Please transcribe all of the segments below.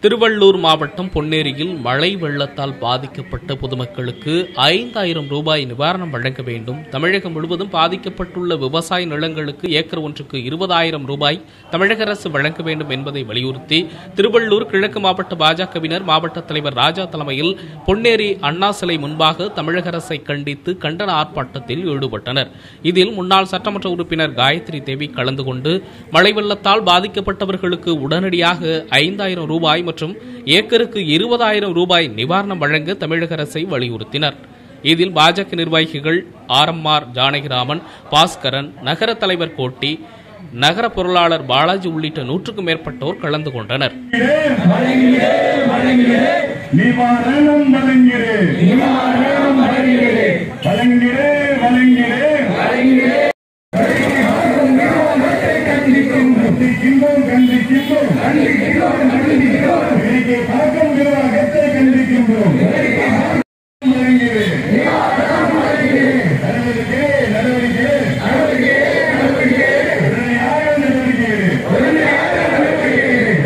திருவள்ளூர் மாவட்டம் பொன்னேரியில் மழை வெள்ளத்தால் பாதிக்கப்பட்ட பொதுமக்களுக்கு ஐந்தாயிரம் ரூபாய் நிவாரணம் வழங்க வேண்டும் தமிழகம் முழுவதும் பாதிக்கப்பட்டுள்ள விவசாய நிலங்களுக்கு ஏக்கர் ஒன்றுக்கு இருபதாயிரம் ரூபாய் தமிழக அரசு வழங்க வேண்டும் என்பதை வலியுறுத்தி திருவள்ளூர் கிழக்கு மாவட்ட பாஜகவினர் மாவட்ட தலைவர் ராஜா தலைமையில் பொன்னேரி அண்ணா சிலை முன்பாக தமிழக அரசை கண்டித்து கண்டன ஆர்ப்பாட்டத்தில் ஈடுபட்டனர் இதில் முன்னாள் சட்டமன்ற உறுப்பினர் காயத்ரி தேவி கலந்து கொண்டு மழை வெள்ளத்தால் பாதிக்கப்பட்டவர்களுக்கு உடனடியாக ஐந்தாயிரம் ரூபாய் மற்றும் ஏக்கருக்கு இருபதாயிரம் ரூபாய் நிவாரணம் வழங்க தமிழக அரசை வலியுறுத்தினர் இதில் பாஜக நிர்வாகிகள் ஆர்எம்ஆர் ஜானகிராமன் பாஸ்கரன் நகர தலைவர் கோட்டி நகர பொருளாளர் பாலாஜி உள்ளிட்ட நூற்றுக்கும் மேற்பட்டோர் கலந்து கொண்டனர் நிவாரணம் வழங்கிடு வழங்கிடு வழங்கிடு கண்டிக்கின்றோம் கண்டிக்கின்றோம் இன்னைக்கு பறக்கும் நிர்வாகத்தை கண்டிக்கின்றோம் வழங்கிடு நடவடிக்கை நடவடிக்கை உடனடியாக நடவடிக்கை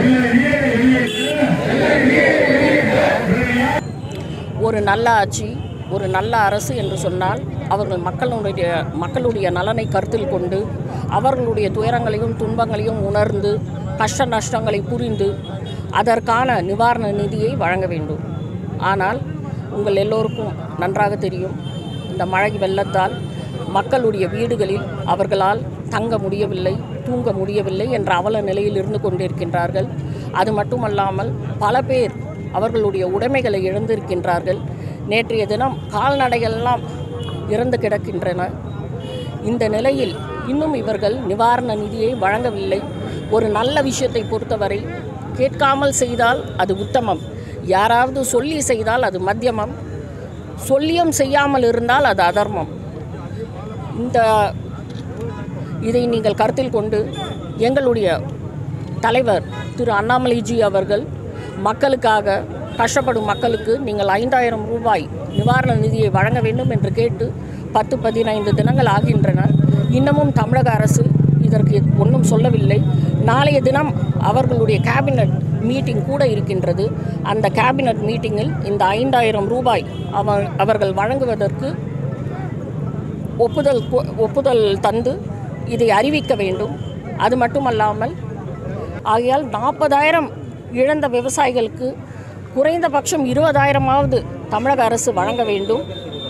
ஒரு நல்ல ஆட்சி ஒரு நல்ல அரசு என்று சொன்னால் அவர்கள் மக்களுடைய மக்களுடைய நலனை கருத்தில் கொண்டு அவர்களுடைய துயரங்களையும் துன்பங்களையும் உணர்ந்து கஷ்ட நஷ்டங்களை புரிந்து அதற்கான நிவாரண நிதியை வழங்க வேண்டும் ஆனால் உங்கள் எல்லோருக்கும் நன்றாக தெரியும் இந்த மழை வெள்ளத்தால் மக்களுடைய வீடுகளில் அவர்களால் தங்க முடியவில்லை தூங்க முடியவில்லை என்ற அவல நிலையில் இருந்து கொண்டிருக்கின்றார்கள் அது மட்டுமல்லாமல் பல பேர் அவர்களுடைய உடைமைகளை இழந்திருக்கின்றார்கள் நேற்றைய தினம் கால்நடைகள்லாம் இறந்து கிடக்கின்றன இந்த நிலையில் இன்னும் இவர்கள் நிவாரண நிதியை வழங்கவில்லை ஒரு நல்ல விஷயத்தை பொறுத்தவரை கேட்காமல் செய்தால் அது உத்தமம் யாராவது சொல்லி செய்தால் அது மத்தியமம் சொல்லியும் செய்யாமல் இருந்தால் அது அதர்மம் இந்த இதை நீங்கள் கருத்தில் கொண்டு எங்களுடைய தலைவர் திரு அண்ணாமலைஜி அவர்கள் மக்களுக்காக கஷ்டப்படும் மக்களுக்கு நீங்கள் ஐந்தாயிரம் ரூபாய் நிவாரண நிதியை வழங்க வேண்டும் என்று கேட்டு பத்து பதினைந்து தினங்கள் ஆகின்றன இன்னமும் தமிழக அரசு இதற்கு ஒன்றும் சொல்லவில்லை நாளைய தினம் அவர்களுடைய கேபினட் மீட்டிங் கூட இருக்கின்றது அந்த கேபினட் மீட்டிங்கில் இந்த ஐந்தாயிரம் ரூபாய் அவர் அவர்கள் வழங்குவதற்கு ஒப்புதல் கு- ஒப்புதல் தந்து இதை அறிவிக்க வேண்டும் அது மட்டுமல்லாமல் ஆகையால் நாற்பதாயிரம் இழந்த விவசாயிகளுக்கு குறைந்தபட்சம் இருபதாயிரமாவது தமிழக அரசு வழங்க வேண்டும்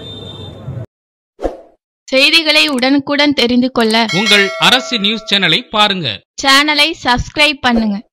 செய்திகளை உடனுக்குடன் தெரிந்து கொள்ள உங்கள் அரசு நியூஸ் சேனலை பாருங்க சேனலை சப்ஸ்கிரைப் பண்ணுங்க